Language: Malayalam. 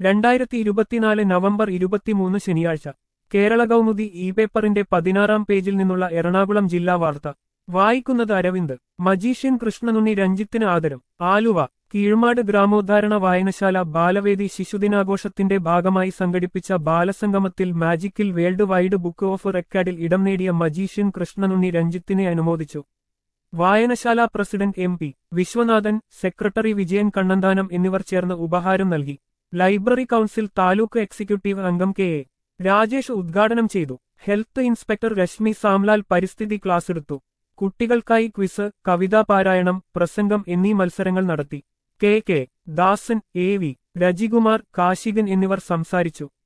രണ്ടായിരത്തി ഇരുപത്തിനാല് നവംബർ ഇരുപത്തിമൂന്ന് ശനിയാഴ്ച കേരള കൗമുദി ഇ പേപ്പറിന്റെ പതിനാറാം പേജിൽ നിന്നുള്ള എറണാകുളം ജില്ലാ വാർത്ത വായിക്കുന്നത് അരവിന്ദ് മജീഷ്യൻ കൃഷ്ണനുണ്ണി രഞ്ജിത്തിന് ആദരം ആലുവ കീഴ്മാട് ഗ്രാമോദ്ധാരണ വായനശാല ബാലവേദി ശിശുദിനാഘോഷത്തിന്റെ ഭാഗമായി സംഘടിപ്പിച്ച ബാലസംഗമത്തിൽ മാജിക്കിൽ വേൾഡ് വൈഡ് ബുക്ക് ഓഫ് റെക്കോർഡിൽ ഇടം നേടിയ മജീഷ്യൻ കൃഷ്ണനുണ്ണി രഞ്ജിത്തിനെ അനുമോദിച്ചു വായനശാല president M P Viswanathan secretary Vijayan Kannanthanam എന്നിവർ ചേർന്ന് ഉപഹാരം നൽകി ലൈബ്രറി കൗൺസിൽ താലൂക്ക് എക്സിക്യൂട്ടീവ് അംഗം കെ എ രാജേഷ് ഉദ്ഘാടനം ചെയ്തു ഹെൽത്ത് ഇൻസ്പെക്ടർ രശ്മി സാംലാൽ പരിസ്ഥിതി ക്ലാസ് എടുത്തു കുട്ടികൾക്കായി ക്വിസ് കവിതാ പാരായണം പ്രസംഗം എന്നീ മത്സരങ്ങൾ നടത്തി K K Dasan A V Rajikumar Kashikan എന്നിവർ സംസാരിച്ചു